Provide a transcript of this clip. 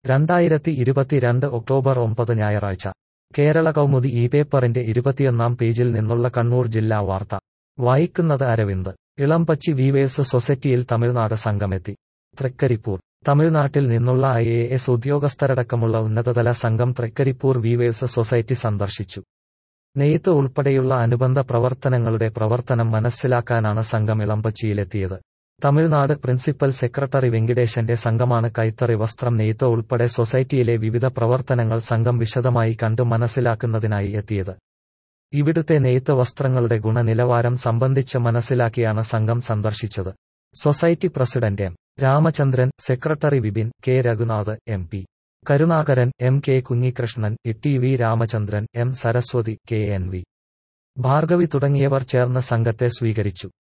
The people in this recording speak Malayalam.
രണ്ടായിരത്തി ഇരുപത്തിരണ്ട് ഒക്ടോബർ ഒമ്പത് ഞായറാഴ്ച കേരള കൗമുദി ഈ പേപ്പറിന്റെ ഇരുപത്തിയൊന്നാം പേജിൽ നിന്നുള്ള കണ്ണൂർ ജില്ലാ വാർത്ത വായിക്കുന്നത് അരവിന്ദ് ഇളംപച്ചി വീവേഴ്സ് സൊസൈറ്റിയിൽ തമിഴ്നാട് സംഘമെത്തി തൃക്കരിപ്പൂർ തമിഴ്നാട്ടിൽ നിന്നുള്ള ഐ എ എസ് ഉദ്യോഗസ്ഥരടക്കമുള്ള ഉന്നതതല സംഘം തൃക്കരിപ്പൂർ വീവേഴ്സ് സൊസൈറ്റി സന്ദർശിച്ചു നെയ്ത്ത് ഉൾപ്പെടെയുള്ള അനുബന്ധ പ്രവർത്തനങ്ങളുടെ പ്രവർത്തനം മനസ്സിലാക്കാനാണ് സംഘം ഇളംപച്ചിയിലെത്തിയത് തമിഴ്നാട് പ്രിൻസിപ്പൽ സെക്രട്ടറി വെങ്കിടേശന്റെ സംഘമാണ് കൈത്തറി വസ്ത്രം നെയ്ത്ത് ഉൾപ്പെടെ സൊസൈറ്റിയിലെ വിവിധ പ്രവർത്തനങ്ങൾ സംഘം വിശദമായി കണ്ടു മനസ്സിലാക്കുന്നതിനായി എത്തിയത് ഇവിടുത്തെ നെയ്ത്ത് വസ്ത്രങ്ങളുടെ ഗുണനിലവാരം സംബന്ധിച്ച് മനസ്സിലാക്കിയാണ് സംഘം സന്ദർശിച്ചത് society president M Ramachandran secretary Vipin K Raghunath M P Karunakaran M K Kunhikrishnan T V Ramachandran M Saraswathi K N V Bhargavi തുടങ്ങിയവർ ചേർന്ന് സംഘത്തെ സ്വീകരിച്ചു